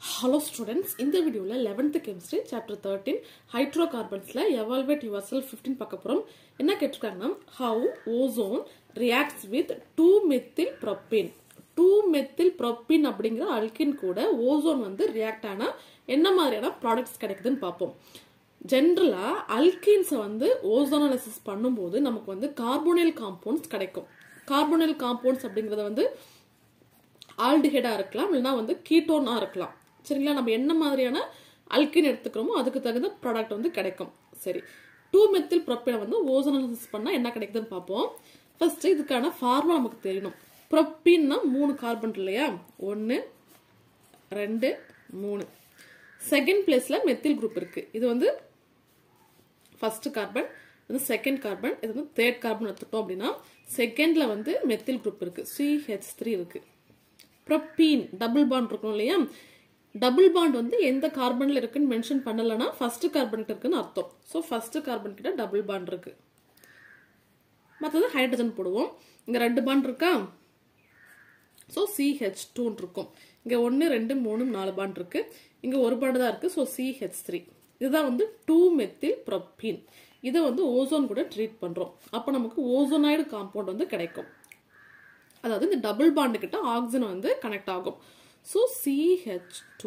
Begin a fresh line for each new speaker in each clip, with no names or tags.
hello students இந்த வீடியோவில் eleventh chemistry chapter thirteen hydro கார்பன்ஸில் எவால்வேட் யுவர் செல் ஃபிஃப்டீன் பார்க்க போகிறோம் என்ன கேட்டிருக்காங்கன்னா how ozone reacts with two methyl propene two methyl propene அப்படிங்கிற அல்கின் கூட ஓசோன் வந்து ரியாக்ட் ஆனால் என்ன மாதிரியான ப்ராடக்ட்ஸ் கிடைக்குதுன்னு பார்ப்போம் ஜென்ரலாக அல்கீன்ஸை வந்து ஓசோனாலிசிஸ் பண்ணும்போது நமக்கு வந்து கார்போனைல் காம்பவுண்ட்ஸ் கிடைக்கும் கார்போனைல் காம்பவுண்ட்ஸ் அப்படிங்கிறத வந்து ஆல்டிஹைடாக இருக்கலாம் இல்லைனா வந்து கீட்டோனாக இருக்கலாம் சரிங்களா நம்ம என்ன மாதிரியான அல்கின் எடுத்துக்கிறோமோ அதுக்கு தகுந்த ப்ராடக்ட் வந்து கிடைக்கும் சரி டூ மெத்தில் ப்ரொப்பினை வந்து ஓசோனாலிசிஸ் பண்ணால் என்ன கிடைக்குதுன்னு பார்ப்போம் ஃபர்ஸ்ட் இதுக்கான ஃபார்முலா நமக்கு தெரியணும் ப்ரொப்பின்னா மூணு கார்பன் இல்லையா ஒன்று ரெண்டு மூணு செகண்ட் பிளேஸில் மெத்தில் குரூப் இருக்குது இது வந்து ஃபர்ஸ்ட் கார்பன் இது செகண்ட் கார்பன் இது வந்து தேர்ட் கார்பன் எடுத்துட்டோம் அப்படின்னா செகண்ட்ல வந்து மெத்தில் குரூப் இருக்கு சிஹெச் த்ரீ இருக்கு ப்ரொப்பீன் டபுள் பாண்ட் இருக்கும் இல்லையா டபுள் பாண்ட் வந்து எந்த கார்பன்ல இருக்குன்னு மென்ஷன் பண்ணலன்னா ஃபர்ஸ்ட் கார்பன் கிட்ட இருக்குன்னு அர்த்தம் ஸோ ஃபர்ஸ்ட் கார்பன் கிட்ட டபுள் பாண்ட் இருக்கு மற்றது ஹைட்ரஜன் போடுவோம் இங்க ரெண்டு பாண்ட் இருக்கா ஸோ சிஹெச் டூன்னு இருக்கும் இங்க ஒன்று ரெண்டு மூணு நாலு பாண்ட் இருக்கு இங்க ஒரு பாண்ட் தான் இருக்கு ஸோ சிஹெச் த்ரீ இதுதான் வந்து டூ மெத்தில் ப்ரொப்பீன் இதை வந்து ஓசோன் கூட ட்ரீட் பண்றோம் அப்போ நமக்கு ஓசோனாய்டு காம்பவுண்ட் வந்து கிடைக்கும் அதாவது இந்த டபுள் பாண்டு கிட்ட ஆக்சிஜன் வந்து கனெக்ட் ஆகும் ஸோ சிஹெச் டூ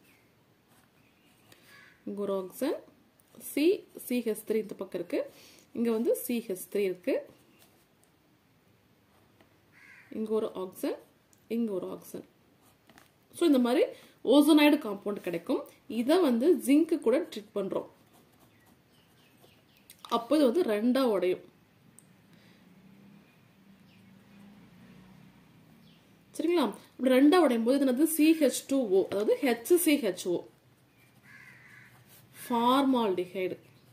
இங்க ஒரு ஆக்சிஜன் சி சிஹெச் த்ரீ இந்த பக்கம் இருக்கு இங்க வந்து சிஹெச் த்ரீ இருக்கு இங்க ஒரு ஆக்சிஜன் இங்க ஒரு ஆக்சிஜன் ஸோ இந்த மாதிரி ஓசோனைடு காம்பவுண்ட் கிடைக்கும் இதை வந்து ஜிங்க் கூட ட்ரீட் பண்றோம் அப்போ இது வந்து ரெண்டா உடையும் சரிங்களா அப்படி ரெண்டா உடையும் போது இது வந்து சிஹெச் டூ ஓ அதாவது ஹெச்சிஹெச்ஓ ஃபார்மால்டிஹைடு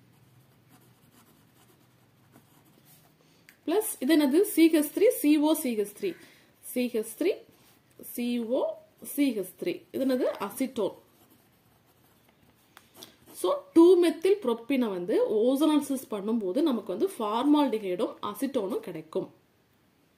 பிளஸ் இது என்னது CH three CO CH three CH three CO CH three இது என்னது அசிட்டோன் ஸோ டூ மெத்தில் ப்ரொப்பினை வந்து ஓசனாலிசிஸ் பண்ணும்போது நமக்கு வந்து ஃபார்மால்டிஹைடும் அசிட்டோனும் கிடைக்கும்